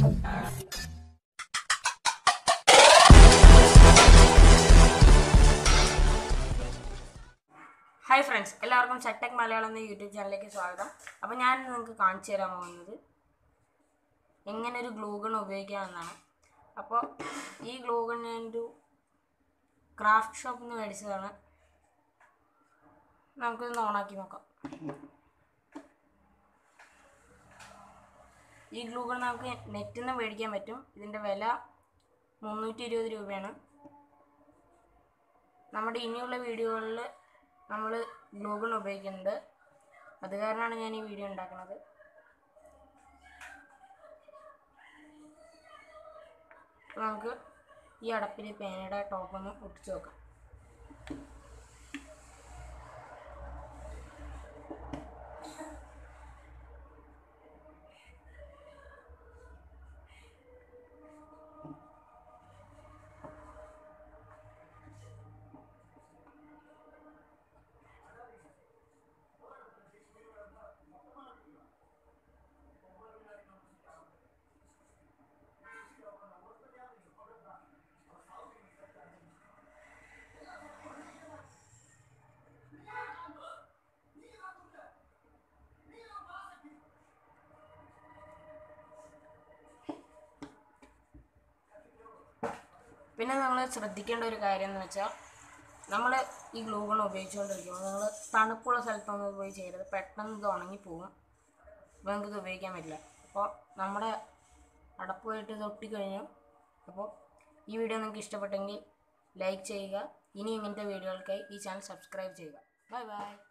hi friends എല്ലാവർക്കും സെറ്റക് മലയാളം എന്ന YouTube ചാനലിലേക്ക് സ്വാഗതം അപ്പോൾ ഞാൻ നിങ്ങൾക്ക് കാണിച്ചു തരാൻ പോകുന്നത് എങ്ങനെ ഒരു ഗ്ലൂഗൺ ഉപയോഗിക്കാമെന്നാണ് അപ്പോൾ ഈ ഗ്ലൂഗൺ ഞാനൊരു ക്രാഫ്റ്റ് ഷോപ്പിൽ നിന്ന് മേടിച്ചതാണ് നമുക്കിതൊന്ന് ഓണാക്കി നോക്കാം ഈ ഗ്ലൂഗൺ നമുക്ക് നെറ്റിൽ നിന്ന് മേടിക്കാൻ പറ്റും ഇതിൻ്റെ വില മുന്നൂറ്റി ഇരുപത് രൂപയാണ് നമ്മുടെ ഇനിയുള്ള വീഡിയോകളിൽ നമ്മൾ ഗ്ലൂഗൺ ഉപയോഗിക്കുന്നുണ്ട് അത് കാരണമാണ് ഞാൻ ഈ വീഡിയോ ഉണ്ടാക്കുന്നത് അപ്പോൾ നമുക്ക് ഈ അടപ്പിൽ പേനയുടെ ടോപ്പ് ഒന്ന് ഒട്ടിച്ച് നോക്കാം പിന്നെ നമ്മൾ ശ്രദ്ധിക്കേണ്ട ഒരു കാര്യം എന്ന് വെച്ചാൽ നമ്മൾ ഈ ഗ്ലൂഗൺ ഉപയോഗിച്ചുകൊണ്ടിരിക്കുമ്പോൾ നിങ്ങൾ തണുപ്പുള്ള സ്ഥലത്തൊന്നും പോയി ചെയ്യരുത് പെട്ടെന്ന് ഇത് ഉണങ്ങിപ്പോവും അപ്പോൾ നിങ്ങൾക്ക് ഇത് ഉപയോഗിക്കാൻ പറ്റില്ല അപ്പോൾ നമ്മുടെ അടപ്പുമായിട്ട് ഇത് ഒട്ടിക്കഴിഞ്ഞു അപ്പോൾ ഈ വീഡിയോ നിങ്ങൾക്ക് ഇഷ്ടപ്പെട്ടെങ്കിൽ ലൈക്ക് ചെയ്യുക ഇനി ഇങ്ങനത്തെ വീഡിയോകൾക്കായി ഈ ചാനൽ സബ്സ്ക്രൈബ് ചെയ്യുക ബൈ ബൈ